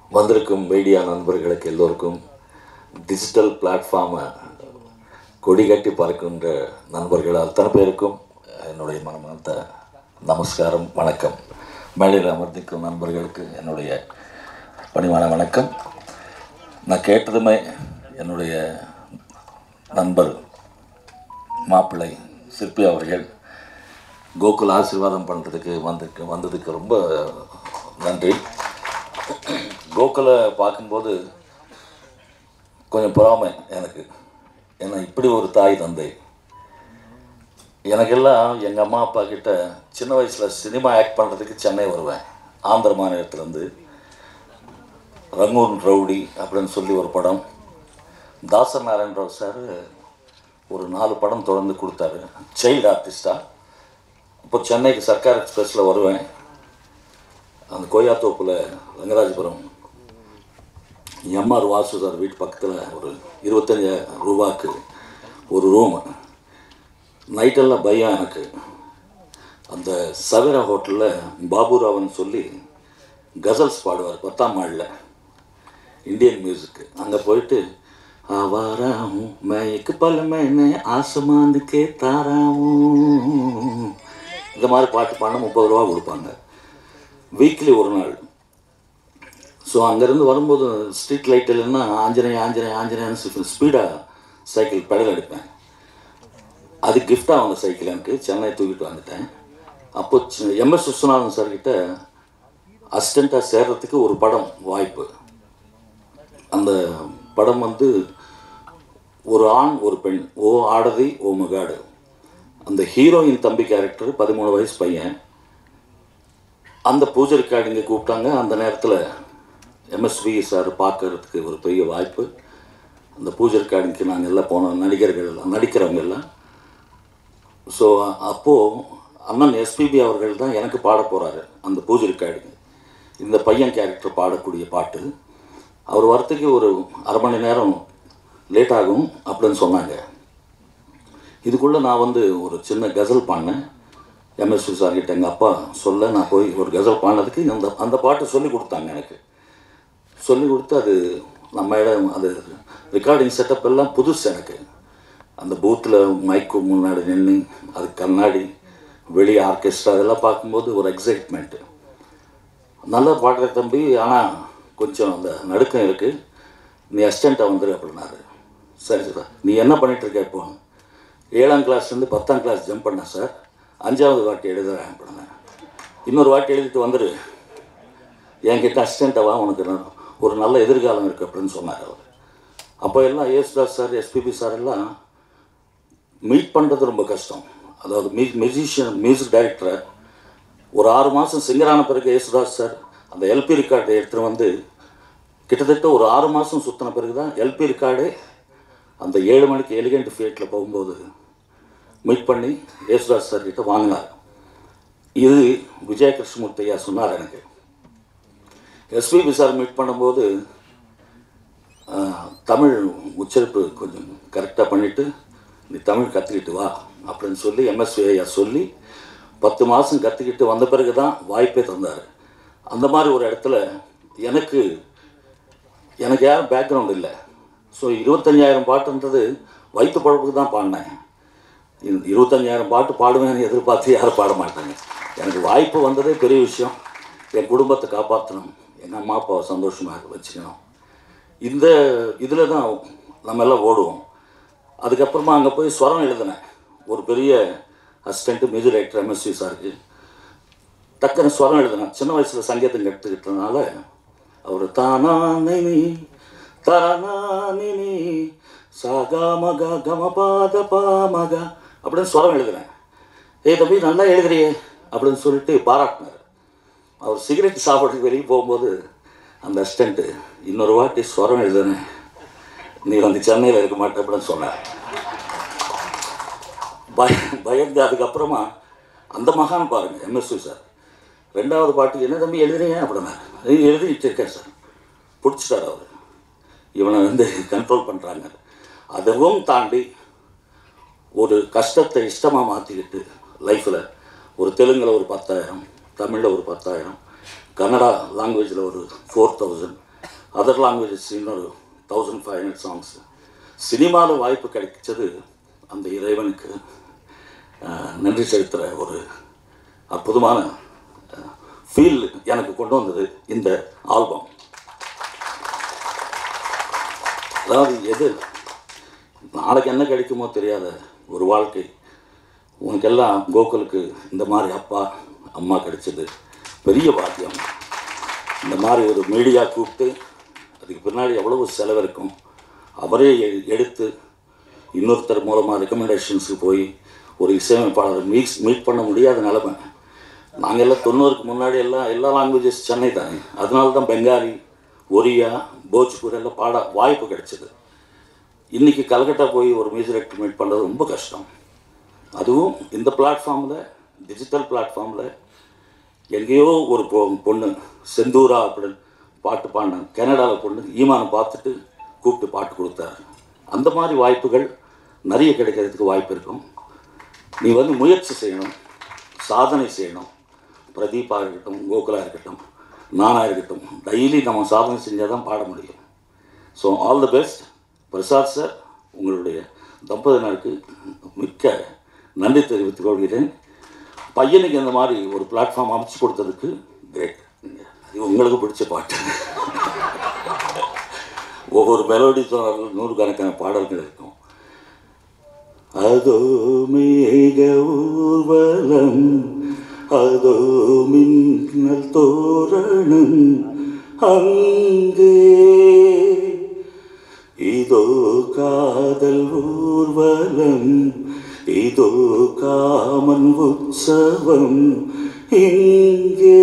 வந்திருக்கும் மீடியா நண்பர்களுக்கு எல்லோருக்கும் டிஜிட்டல் பிளாட்ஃபார்மை கொடி கட்டி பறக்கின்ற நண்பர்கள் அத்தனை பேருக்கும் என்னுடைய மனமார்ந்த நமஸ்காரம் வணக்கம் மேடையில் அமர்ந்திருக்கும் நண்பர்களுக்கு என்னுடைய பணிவான வணக்கம் நான் கேட்டதுமே என்னுடைய நண்பர் மாப்பிள்ளை சிற்பி அவர்கள் கோகுல் ஆசீர்வாதம் பண்ணுறதுக்கு வந்திருக்கு வந்ததுக்கு ரொம்ப நன்றி கோகுலை பார்க்கும்போது கொஞ்சம் பொறாமை எனக்கு ஏன்னா இப்படி ஒரு தாய் தந்தை எனக்கெல்லாம் எங்கள் அம்மா அப்பா கிட்ட சின்ன வயசில் சினிமா ஆக்ட் பண்ணுறதுக்கு சென்னை வருவேன் ஆந்திர மாநிலத்திலேருந்து ரங்கூன் ரவுடி அப்படின்னு சொல்லி ஒரு படம் தாச நாராயண ராவ் சார் ஒரு நாலு படம் தொடர்ந்து கொடுத்தாரு சைல்டு ஆர்டிஸ்டாக இப்போ சென்னைக்கு சர்க்கார் எக்ஸ்பிரஸில் வருவேன் அந்த கொய்யாத்தோப்பில் வெங்கராஜபுரம் எம்ஆர் வாசு சார் வீட்டு பக்கத்தில் ஒரு இருபத்தஞ்சாயிரம் ரூபாய்க்கு ஒரு ரூம் நைட்டெல்லாம் பயம் எனக்கு அந்த சவேரா ஹோட்டலில் பாபுராவன் சொல்லி கசல்ஸ் பாடுவார் பத்தாம் மாடில் இந்தியன் மியூசிக்கு அங்கே போயிட்டு ஆவாரா हूँ मैं एक पल मैंने आसमान के तारा हूँ இந்த மாதிரி பாட்டு பாடினா முப்பது ரூபா கொடுப்பாங்க வீக்லி ஒரு நாள் ஸோ அங்கேருந்து வரும்போது ஸ்ட்ரீட் லைட் இல்லைன்னா ஆஞ்சநேய ஆஞ்சநேய ஆஞ்சநேயன்னு ஸ்பீடாக சைக்கிள் பெடல் அடிப்பேன் அது கிஃப்டாக வந்த சைக்கிள் எனக்கு சென்னை தூக்கிட்டு வந்துட்டேன் அப்போ எம்எஸ் விஸ்வநாதன் சார்கிட்ட அசிஸ்டண்ட்டாக சேர்றதுக்கு ஒரு படம் வாய்ப்பு அந்த படம் வந்து ஒரு ஆண் ஒரு பெண் ஓ ஆடதி ஓ மகாடு அந்த ஹீரோயின் தம்பி கேரக்டர் பதிமூணு வயசு பையன் அந்த பூஜை ரெக்கார்டிங்க கூப்பிட்டாங்க அந்த நேரத்தில் எம்எஸ்வி சார் பார்க்கறதுக்கு ஒரு பெரிய வாய்ப்பு அந்த பூஜை ரெக்கார்டிங்க்கு நாங்கள் எல்லாம் போனோம் நடிகர்கள் எல்லாம் நடிக்கிறவங்க எல்லாம் ஸோ அப்போது அண்ணன் எஸ்பிபி அவர்கள் தான் எனக்கு பாட போகிறாரு அந்த பூஜை ரெக்கார்டிங் இந்த பையன் கேரக்டர் பாடக்கூடிய பாட்டு அவர் வரத்துக்கு ஒரு அரை மணி நேரம் லேட் ஆகும் அப்படின்னு சொன்னாங்க இதுக்குள்ளே நான் வந்து ஒரு சின்ன கசல் பாடினேன் எம்எஸ்வி சார் கிட்ட எங்கள் அப்பா சொல்ல நான் போய் ஒரு கசல் பாடினதுக்கு அந்த அந்த பாட்டு சொல்லி கொடுத்தாங்க எனக்கு சொல்லி கொடுத்து அது நம்ம இடம் அது ரெக்கார்டிங் செட்டப் எல்லாம் புதுசு எனக்கு அந்த பூத்தில் மைக்கு முன்னாடி நின்று அது கண்ணாடி வெளியே ஆர்கெஸ்ட்ரா அதெல்லாம் பார்க்கும்போது ஒரு எக்ஸைட்மெண்ட்டு நல்லா பாடுற தம்பி ஆனால் கொஞ்சம் அந்த நடுக்கம் இருக்குது நீ அசிஸ்டண்ட்டாக வந்துரு அப்படின்னாரு சரி சார் நீ என்ன பண்ணிட்டு இருக்க இப்போ ஏழாம் கிளாஸ்லேருந்து பத்தாம் கிளாஸ் ஜம்ப் பண்ணேன் சார் அஞ்சாவது வாட்டி எழுதுறேன் அப்படின்னேன் இன்னொரு வாட்டி எழுதிட்டு வந்துரு என்கிட்ட அசிஸ்டண்ட்டாவா உனக்கு ந- ஒரு நல்ல எதிர்காலம் இருக்குது அப்படின்னு சொன்னார் அவர் அப்போ எல்லாம் ஏசுதாஸ் சார் எஸ்பிபி சார் எல்லாம் மீட் பண்ணுறது ரொம்ப கஷ்டம் அதாவது மியூ மியூசிஷியன் மியூசிக் டைரக்டரை ஒரு ஆறு மாதம் சிங்கரான பிறகு யேசுதாஸ் சார் அந்த எல்பி ரெக்கார்டை எடுத்துகிட்டு வந்து கிட்டத்தட்ட ஒரு ஆறு மாதம் சுற்றின பிறகு தான் எல்பி ரெக்கார்டே அந்த ஏழு மணிக்கு எலிகண்ட் ஃபியேட்டில் போகும்போது மீட் பண்ணி யேசுதாஸ் சார் கிட்ட வாங்கினார் இது விஜய கிருஷ்ணமூர்த்தி ஐயா சொன்னார் எனக்கு எஸ்பிபி சார் மீட் பண்ணும்போது ஆஹ், தமிழ் உச்சரிப்பு கொஞ்சம் கரெக்டாக பண்ணிவிட்டு நீ தமிழ் கற்றுக்கிட்டு வா அப்படின்னு சொல்லி எம்எஸ்வி ஐயா சொல்லி பத்து மாதம் கற்றுக்கிட்டு வந்த பிறகு தான் வாய்ப்பே தந்தார் அந்த மாதிரி ஒரு இடத்துல எனக்கு எனக்கு யாரும் பேக்ரவுண்ட் இல்லை ஸோ இருபத்தஞ்சாயிரம் பாட்டுன்றது வயிற்று பழப்புக்கு தான் பாடினேன் இந்த இருபத்தஞ்சாயிரம் பாட்டு பாடுவேன்னு எதிர்பார்த்து யாரும் பாட மாட்டாங்க எனக்கு வாய்ப்பு வந்ததே பெரிய விஷயம் என் குடும்பத்தை காப்பாற்றணும் எங்கள் அம்மா அப்பாவை சந்தோஷமாக வச்சுக்கணும் இந்த இதில் தான் நம்ம எல்லாம் ஓடுவோம் அதுக்கப்புறமா அங்கே போய் ஸ்வரம் எழுதினேன் ஒரு பெரிய அசிஸ்டண்ட்டு மியூசிக் டைரக்டர் எம்எஸ்வி சாருக்கு டக்குன்னு ஸ்வரம் எழுதினேன் சின்ன வயசில் சங்கீதம் கற்றுக்கிட்டதுனால அவர் தானா நினி தரனா நினி சாகா மகா கம பாத பா மகா அப்படின்னு ஸ்வரம் எழுதினேன் ஏய் தம்பி நல்லா எழுதுறியே அப்படின்னு சொல்லிட்டு பாராட்டினார் அவர் சிகரெட் சாப்பிட்றதுக்கு வெளியே போகும்போது அந்த அசிஸ்டண்ட்டு இன்னொரு வாட்டி ஸ்வரம் எழுதுனேன் நீ வந்து சென்னையில் இருக்க மாட்டே அப்படின்னு சொன்னார் பய பயந்து அதுக்கப்புறமா அந்த மகான் பாருங்க எம்எஸ்வி சார் ரெண்டாவது பாட்டு என்ன தம்பி எழுதுறீங்க அப்படின்னா எழுதிட்டு இருக்கேன் சார் பிடிச்சிட்டார் அவர் இவனை வந்து கண்ட்ரோல் பண்ணுறாங்க அதுவும் தாண்டி ஒரு கஷ்டத்தை இஷ்டமாக மாற்றிக்கிட்டு லைஃப்பில் ஒரு தெலுங்கில் ஒரு பத்தாயிரம் தமிழில் ஒரு பத்தாயிரம் கன்னடா லாங்குவேஜில் ஒரு ஃபோர் தௌசண்ட் அதர் லாங்குவேஜஸ் இன்னொரு தௌசண்ட் ஃபைவ் ஹண்ட்ரட் சாங்ஸ் சினிமாவில் வாய்ப்பு கிடைச்சது அந்த இறைவனுக்கு அஹ், நன்றி செலுத்துகிற ஒரு அற்புதமான ஃபீல் எனக்கு கொண்டு வந்தது இந்த ஆல்பம் அதாவது எது நாளைக்கு என்ன கிடைக்குமோ தெரியாத ஒரு வாழ்க்கை உனக்கெல்லாம் கோகுலுக்கு இந்த மாதிரி அப்பா அம்மா கிடைச்சது பெரிய பாக்கியம் இந்த மாதிரி ஒரு மீடியா கூப்பிட்டு அதுக்கு பின்னாடி எவ்வளவு செலவு இருக்கும் அவரே எ- எடுத்து இன்னொருத்தர் மூலமாக ரெக்கமெண்டேஷன்ஸுக்கு போய் ஒரு இசையமைப்பாளர் மீட் மீட் பண்ண முடியாத நிலைமை நாங்கள் எல்லாம் தொண்ணூறுக்கு முன்னாடி எல்லாம் எல்லா லாங்குவேஜஸ் சென்னை தானே அதனால தான் பெங்காலி ஒரியா போஜ்பூர் எல்லாம் பாட வாய்ப்பு கிடைச்சது இன்றைக்கி கல்கட்டா போய் ஒரு மியூசிக் டைரக்டர் மீட் பண்ணுறது ரொம்ப கஷ்டம் அதுவும் இந்த பிளாட்ஃபார்மில் டிஜிட்டல் பிளாட்ஃபார்மில் எங்கேயோ ஒரு பொ பொண்ணு செந்தூரா அப்படின்னு பாட்டு பாடின கனடாவில் பொண்ணு ஈமானை பார்த்துட்டு கூப்பிட்டு பாட்டு கொடுத்தாரு அந்த மாதிரி வாய்ப்புகள் நிறைய கிடைக்கிறதுக்கு வாய்ப்பு இருக்கும் நீ வந்து முயற்சி செய்யணும் சாதனை செய்யணும் பிரதீப்பாக இருக்கட்டும் கோகுலா இருக்கட்டும் நானாக இருக்கட்டும் டெய்லி நம்ம சாதனை செஞ்சால் தான் பாட முடியும் so all the best Prasad sir உங்களுடைய தம்பதியினருக்கு மிக்க நன்றி தெரிவித்துக் கொள்கிறேன் பையனுக்கு இந்த மாதிரி ஒரு பிளாட்ஃபார்ம் அமைச்சு கொடுத்ததுக்கு கிரேட் இது உங்களுக்கு பிடிச்ச பாட்டு ஒவ்வொரு மெலோடி நூறுக்கணக்கான பாடல்கள் இருக்கும் அதோ மேக ஊர்வலம் அதோ மின்னல் தோரணம் அங்கே இதோ காதல் ஊர்வலம் இதோ காமன் உற்சவம் இங்கே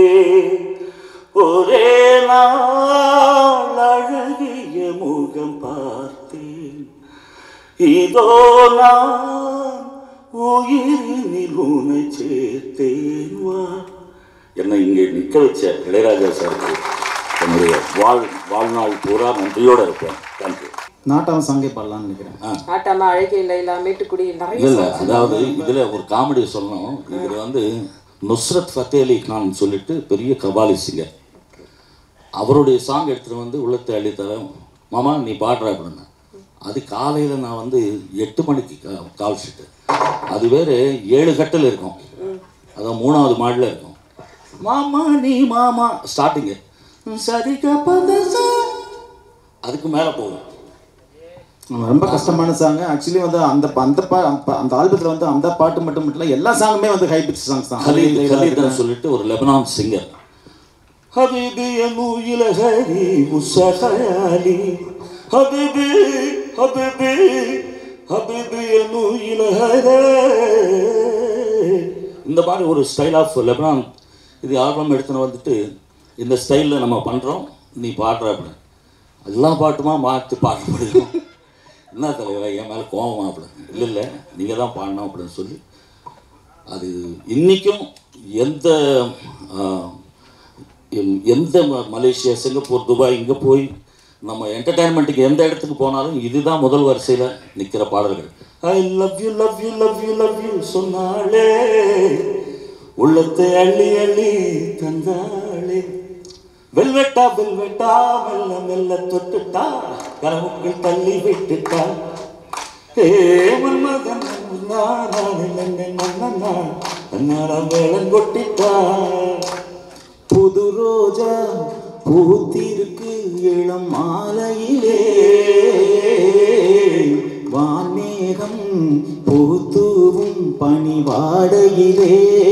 ஒரே நாள் அழகிய முகம் பார்த்தேன் இதோ நான் உயிரினில் உன்னை சேர்த்தேன் வா என்னை இங்கே நிற்க வச்ச இளையராஜா சாருக்கு என்னுடைய வாழ் வாழ்நாள் பூரா நன்றியோடு இருப்பேன் தேங்க்யூ நாட்டாம சாங்கே பாடலாம்னு நினைக்கிறேன் ஆட்டாமா அழகே லைலா மேட்டுக்குடி நிறைய இல்லை இல்லை அதாவது இதில் ஒரு காமெடி சொல்லணும் இதில் வந்து நுஸ்ரத் ஃபத்தே அலி கான் சொல்லிட்டு பெரிய கபாலி சிங்கர் அவருடைய சாங் எடுத்துகிட்டு வந்து உள்ளத்தை அள்ளித்தரேன் மாமா நீ பாடுற அப்படின்னு அது காலையில் நான் வந்து எட்டு மணிக்கு கா- கால் ஷீட்டு அது வேறு ஏழு கட்டில் இருக்கும் அதான் மூணாவது மாடியில் இருக்கும் மாமா நீ மாமா ஸ்டார்டிங்கு சரிக்கா அதுக்கு மேலே போகும் ஆமா, ரொம்ப கஷ்டமான சாங் ஆக்சுவலி வந்து அந்த ப- அந்த பா அந்த- அந்த ஆல்பத்தில் வந்து அந்த பாட்டு மட்டும் மட்டும் இல்லை எல்லா சாங்குமே வந்து ஹை பிச் சாங்ஸ் தான் ஹலீத் ஹலீத்னு சொல்லிட்டு ஒரு லெபனான் சிங்கர் ஹபீபி அமூயில ஹரி முசஹயாலி ஹபீபி ஹபீபி ஹபீபி அமூயில இந்த மாதிரி ஒரு ஸ்டைல் ஆஃப் லெபனான் இது ஆல்பம் எடுத்துன்னு வந்துட்டு இந்த ஸ்டைலில் நம்ம பண்ணுறோம் நீ பாடுற அப்படின்னு எல்லா பாட்டுமா மாற்றி பாட முடியும் என்ன தலைவா என் மேலே கோவமா அப்படின்னு இல்லை இல்லை நீங்கள் தான் பாடணும் அப்படின்னு சொல்லி அது இன்றைக்கும் எந்த ஆஹ், எம்- எந்த ம- மலேசியா சிங்கப்பூர் துபாய் இங்கே போய் நம்ம என்டர்டைன்மெண்ட்டுக்கு எந்த இடத்துக்கு போனாலும் இதுதான் முதல் வரிசையில் நிற்கிற பாடல்கள் I love you love you love you love you சொன்னாலே உள்ளத்தை அள்ளி அள்ளி தந்தாளே வெல்வெட்டா வெல்வெட்டா மெல்ல மெல்ல தொட்டுட்டா கனவுக்குள் தள்ளி விட்டுட்டா ஏ மன்மதன் அன்னாரம் கொட்டிட்டா புது ரோஜா பூத்திருக்கு இளம் மாலையிலே வான்மேகம் பூத்தூவும் பனிவாடையிலே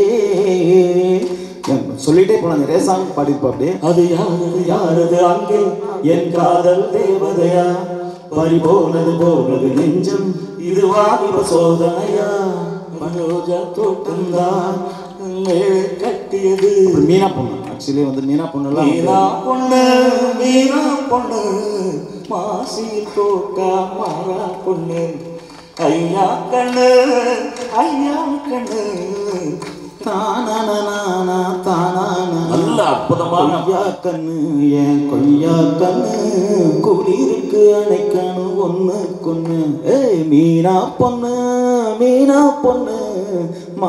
எம் சொல்லிட்டே போலாம் நிறைய சாங் பாடிப்போம் அப்படியே அது யாரது யாரது அங்கே என் காதல் தேவதையா பறி போனது போனது நெஞ்சம் இது வாலிப சோதனையா மனோஜா தோட்டம்தான் தான் மேலே கட்டியது அப்புறம் மீனா பொண்ணு ஆக்சுவலி வந்து மீனா பொண்ணுலாம் வந்து- மீனா பொண்ணு மீனா பொண்ணு மாசியில் தோட்டா மாறா பொண்ணு ஐயா கண்ணு ஐயா கண்ணு தானானானா, தானானா. நல்ல அற்புதமான கொய்யா கண்ணு என் கொய்யா கண்ணு குளிருக்கு அணைக்கணும் ஒண்ணு கொண்ணு ஏய் மீனா பொண்ணு மீனா பொண்ணு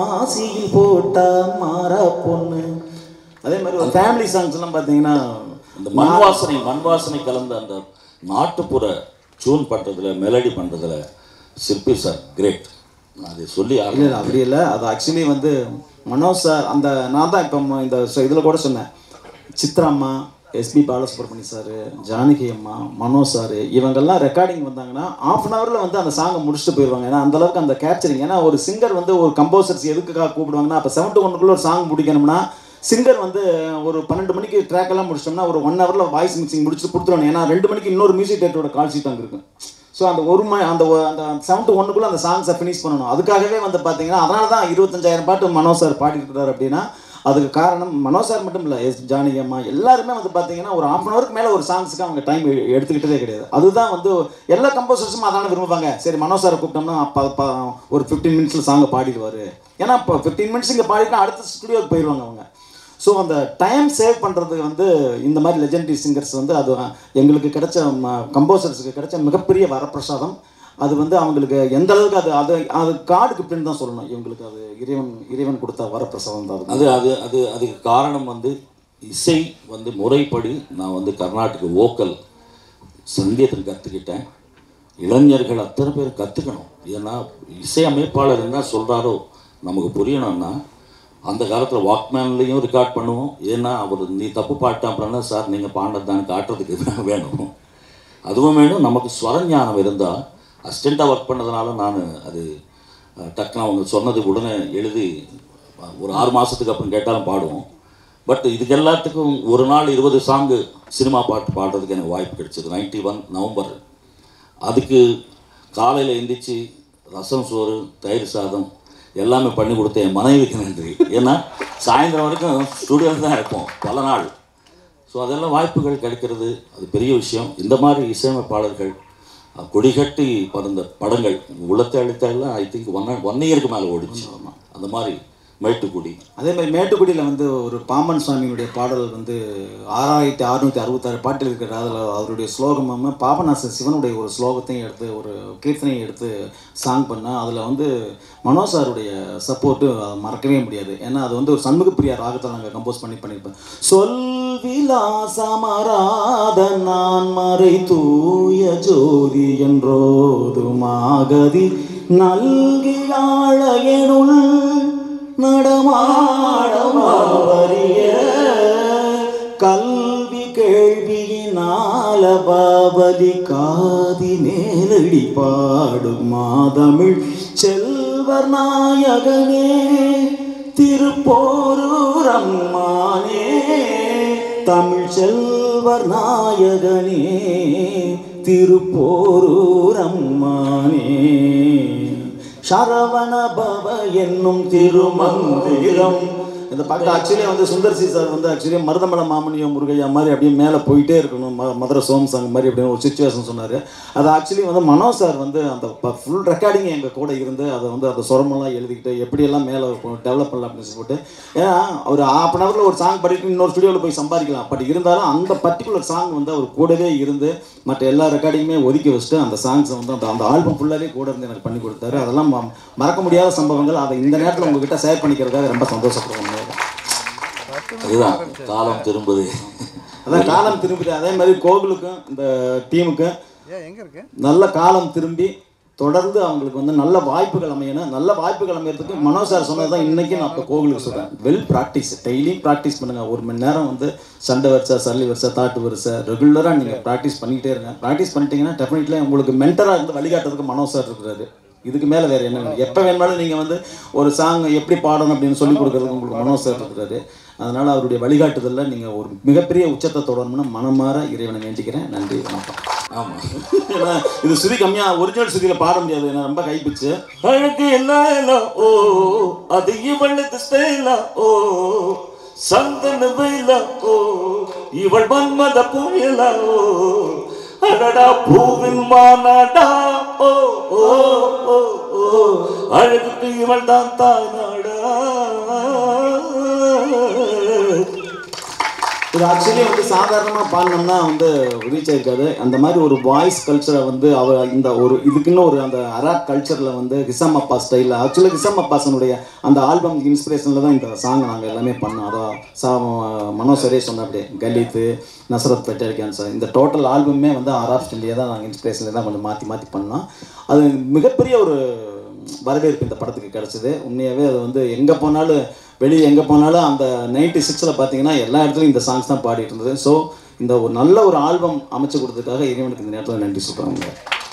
மாசியில் போட்டா மாறா பொண்ணு அதே மாதிரி ஒரு ஃபேமிலி சாங்ஸ் எல்லாம் பார்த்தீங்கன்னா இந்த மண் வாசனை மண் வாசனை கலந்த அந்த நாட்டுப்புற டியூன் பண்ணுறதுல மெலடி பண்ணுறதுல சிற்பி சார் கிரேட் நான் அதை சொல்லி இல்லை ஆகணும் இல்லை அப்படி இல்லை அது ஆக்சுவலி வந்து மனோஜ் சார் அந்த நான் தான் இப்போ இந்த இதில் கூட சொன்னேன் சித்ராம்மா எஸ்பி பாலசுப்ரமணி சார் ஜானகி அம்மா மனோஜ் சார் இவங்கெல்லாம் ரெக்கார்டிங் வந்தாங்கன்னா ஆஃப் அன் ஹவரில் வந்து அந்த சாங்கை முடிச்சுட்டு போயிடுவாங்க ஏன்னா அந்த அளவுக்கு அந்த கேப்சரிங் ஏன்னா ஒரு சிங்கர் வந்து ஒரு கம்போசர்ஸ் எதுக்காக கூப்பிடுவாங்கன்னா அப்போ செவன் டு ஒன்றுக்குள்ள ஒரு சாங் முடிக்கணும்னா சிங்கர் வந்து ஒரு பன்னெண்டு மணிக்கு ட்ராக் எல்லாம் முடிச்சிட்டோம்னா ஒரு ஒன் ஹவரில் வாய்ஸ் மிக்சிங் முடிச்சுட்டு கொடுத்துருவாங்க ஏன்னா ரெண்டு மணிக்கு இன்னொரு மியூசிக் டேரக்டரோட கால் ஷீட் அங்கே இருக்கும் ஸோ அந்த ஒரு மணி அந்த ஒ- அந்த செவன் டு ஒன்றுக்குள்ளே அந்த சாங்ஸை ஃபினிஷ் பண்ணணும் அதுக்காகவே வந்து பார்த்தீங்கன்னா அதனால தான் இருபத்தஞ்சாயிரம் பாட்டு மனோஜ் சார் பாடிட்டு அப்படின்னா அதுக்கு காரணம் மனோஜ் சார் மட்டும் இல்லை எஸ் ஜானகி அம்மா எல்லாருமே வந்து பார்த்தீங்கன்னா ஒரு half அன் ஹவருக்கு மேலே ஒரு சாங்ஸுக்கு அவங்க டைம் எடுத்துக்கிட்டதே கிடையாது அதுதான் வந்து எல்லா கம்போசர்ஸும் அதான விரும்புவாங்க சரி மனோஜ் சாரை கூப்பிட்டோம்னா அப்போ அப்போ ஒரு ஃபிஃப்டீன் மினிட்ஸில் சாங்கை பாடிடுவார் ஏன்னா இப்போ ஃபிஃப்டீன் மினிட்ஸ் இங்கே பாடிட்டு அடுத்த ஸ்டுடியோக்கு போயிடுவாங்க அவங்க ஸோ அந்த டைம் சேவ் பண்ணுறது வந்து இந்த மாதிரி லெஜெண்டரி சிங்கர்ஸ் வந்து அது எங்களுக்கு கிடைச்ச கம்போசர்ஸுக்கு கிடைச்ச மிகப்பெரிய வரப்பிரசாதம் அது வந்து அவங்களுக்கு எந்த அளவுக்கு அது அது அது காடு கிஃப்ட்னு தான் சொல்லணும் இவங்களுக்கு அது இறைவன் இறைவன் கொடுத்த வரப்பிரசாதம் தான் அது அது அது அது அதுக்கு காரணம் வந்து இசை வந்து முறைப்படி நான் வந்து கர்நாடக வோக்கல் சங்கீதம் கற்றுக்கிட்டேன் இளைஞர்கள் அத்தனை பேர் கற்றுக்கணும் ஏன்னா இசை அமைப்பாளர் என்ன சொல்கிறாரோ நமக்கு புரியணும்னா அந்த காலத்தில் வாக்மேன்லேயும் ரெக்கார்ட் பண்ணுவோம் ஏன்னா அவர் நீ தப்பு பாட்டேன் அப்படின்னா சார் நீங்கள் பாண்டதான்னு காட்டுறதுக்கு வேணும் அதுவும் வேணும் நமக்கு ஸ்வரஞானம் இருந்தால் அசிஸ்டண்ட்டாக ஒர்க் பண்ணதுனால நான் அது அஹ், டக்குன்னு அவங்க சொன்னது உடனே எழுதி அஹ், ஒரு ஆறு மாதத்துக்கு அப்புறம் கேட்டாலும் பாடுவோம் பட் இதுக்கு எல்லாத்துக்கும் ஒரு நாள் இருபது சாங்கு சினிமா பாட்டு பாடுறதுக்கு எனக்கு வாய்ப்பு கிடைச்சது நைன்டி ஒன் நவம்பர் அதுக்கு காலையில் எந்திரிச்சு ரசம் சோறு தயிர் சாதம் எல்லாமே பண்ணி கொடுத்த என் மனைவிக்கு நன்றி ஏன்னா சாயந்தரம் வரைக்கும் ஸ்டூடியோவில் தான் இருப்போம் பல நாள் ஸோ அதெல்லாம் வாய்ப்புகள் கிடைக்கிறது அது பெரிய விஷயம் இந்த மாதிரி இசையமைப்பாளர்கள் அஹ், கொடிகட்டி பறந்த படங்கள் உள்ளத்தை அழித்தெல்லாம் ஐ திங்க் ஒன் ஒன் இயருக்கு மேலே ஓடிச்சு அந்த மாதிரி மேட்டுக்குடி அதே மாதிரி மேட்டுக்குடியில் வந்து ஒரு பாம்பன் சுவாமியுடைய பாடல் வந்து ஆறாயிரத்தி அறுநூற்றி அறுபத்தாறு பாட்டில் இருக்கிற அதில் அவருடைய ஸ்லோகம் வந்து பாபநாசன் சிவனுடைய ஒரு ஸ்லோகத்தையும் எடுத்து ஒரு கீர்த்தனையும் எடுத்து சாங் பண்ணால் அதில் வந்து மனோ சாருடைய சப்போர்ட்டு மறக்கவே முடியாது ஏன்னா அது வந்து ஒரு சண்முகப்பிரியா ராகத்தை நாங்கள் கம்போஸ் பண்ணி பண்ணியிருப்பேன் சொல் விலாசமராத நான் மறை தூய ஜோதி என்றோது மாகதி நல்கி ஆழகனுள் நடமாடமாவரிய கல்வி கேள்வியினால பாபலி காதி மேலடி பாடும் மாதமிழ் செல்வர் நாயகனே திருப்போரூர் அம்மானே தமிழ் செல்வர் நாயகனே திருப்போரூர் அம்மானே சரவண பவ என்னும் திருமந்திரம் இந்த பாட்டு ஆக்சுவலி வந்து சுந்தர்சி சார் வந்து ஆக்சுவலி மருதமல மாமனியம் முருகையா மாதிரி அப்படியே மேலே போயிட்டே இருக்கணும் ம மதுரை சோம் சாங் மாதிரி அப்படின்னு ஒரு சுச்சுவேஷன் சொன்னார் அது ஆக்சுவலி வந்து மனோ சார் வந்து அந்த ஃபுல் ரெக்கார்டிங் எங்கள் கூட இருந்து அதை வந்து அந்த சுரமெல்லாம் எழுதிக்கிட்டு எப்படியெல்லாம் மேலே டெவலப் பண்ணலாம் அப்படின்னு சொல்லிட்டு ஏன்னா ஒரு ஹாஃப் அன் ஹவரில் ஒரு சாங் படிட்டு இன்னொரு ஸ்டுடியோவில் போய் சம்பாதிக்கலாம் பட் இருந்தாலும் அந்த பர்டிகுலர் சாங் வந்து அவர் கூடவே இருந்து மற்ற எல்லா ரெக்கார்டிங்குமே ஒதுக்கி வச்சுட்டு அந்த சாங்ஸை வந்து அந்த அந்த ஆல்பம் ஃபுல்லாகவே கூட இருந்து எனக்கு பண்ணி கொடுத்தாரு அதெல்லாம் ம- மறக்க முடியாத சம்பவங்கள் அதை இந்த நேரத்தில் உங்ககிட்ட ஷேர் பண்ணிக்கிறதுக்காக ரொம்ப சந்தோஷப்படுறேன் அதுதான் காலம் திரும்புது அதான் காலம் திரும்பி அதே மாதிரி கோகுலுக்கும் இந்த டீமுக்கும் ஏன் எங்க இருக்கு நல்ல காலம் திரும்பி தொடர்ந்து அவங்களுக்கு வந்து நல்ல வாய்ப்புகள் அமையணும் நல்ல வாய்ப்புகள் அமையறதுக்கு மனோ சார் சொன்னது தான் இன்றைக்கி நான் இப்போ கோகுலுக்கு சொல்கிறேன் வெல் ப்ராக்டிஸ் டெய்லியும் ப்ராக்டிஸ் பண்ணுங்கள் ஒரு மணி நேரம் வந்து சண்டை வரிசை சல்லி வரிசை தாட்டு வரிசை ரெகுலராக நீங்கள் ப்ராக்டிஸ் பண்ணிக்கிட்டே இருங்க ப்ராக்டிஸ் பண்ணிட்டீங்கன்னா டெஃபினெட்லி உங்களுக்கு மென்டராக இருந்து வழிகாட்டுறதுக்கு மனோ சார் இருக்கிறாரு இதுக்கு மேலே வேறு என்ன வேணும் எப்போ வேணுமாலும் நீங்கள் வந்து ஒரு சாங் எப்படி பாடணும் அப்படின்னு சொல்லி கொடுக்குறதுக்கு உங்களுக்கு மனோ சார் இருக்கிறாரு அதனால் அவருடைய வழிகாட்டுதலில் நீங்கள் ஒரு மிகப்பெரிய உச்சத்தை தொடரணும்னு மனமாற இறைவனை வேண்டிக்கிறேன் நன்றி வணக்கம் ஆமாம் ஏன்னா, இது சுதி கம்மியாக ஒரிஜினல் சுதியில் பாட முடியாது ஏன்னா ரொம்ப கைப்பிச்சு அழகு எல்லாம் ஓ அது இவளுக்கு ஸ்டைலா ஓ சந்தன வேலா ஓ இவள் மன்மத புயலா ஓ அடடா பூவின் மாநாடா ஓ ஓ ஓ ஓ அழகுக்கு இவள் தான் தாய் நாடா இது ஆக்சுவலி வந்து சாதாரணமாக பாடினோம்னா வந்து ரீச் ஆயிருக்காது அந்த மாதிரி ஒரு வாய்ஸ் கல்ச்சரை வந்து அவர் இந்த ஒரு இதுக்குன்னு ஒரு அந்த அராக் கல்ச்சரில் வந்து ஹிசம் அப்பா ஸ்டைலில் ஆக்சுவலி ஹிசம் அப்பாசனுடைய அந்த ஆல்பம் இன்ஸ்பிரேஷனில் தான் இந்த சாங் நாங்கள் எல்லாமே பண்ணோம் அதான் சா மனோஜ் சரே சொன்ன அப்படியே கலித்து நசரத் பெட்டரிக்கான் சார் இந்த டோட்டல் ஆல்பமே வந்து அராப் ஸ்டைலியே தான் நாங்கள் இன்ஸ்பிரேஷனில் தான் கொஞ்சம் மாற்றி மாற்றி பண்ணோம் அது மிகப்பெரிய ஒரு வரவேற்பு இந்த படத்துக்கு கிடச்சிது உண்மையாகவே அது வந்து எங்கே போனாலும் வெளியே எங்கே போனாலும் அந்த நைன்டி சிக்ஸில் பார்த்தீங்கன்னா எல்லா இடத்துலையும் இந்த சாங்ஸ் தான் பாடிட்டு இருந்தது ஸோ இந்த ஒரு நல்ல ஒரு ஆல்பம் அமைச்சு கொடுத்ததுக்காக இறைவனுக்கு இந்த நேரத்தில் நன்றி சொல்கிறாங்க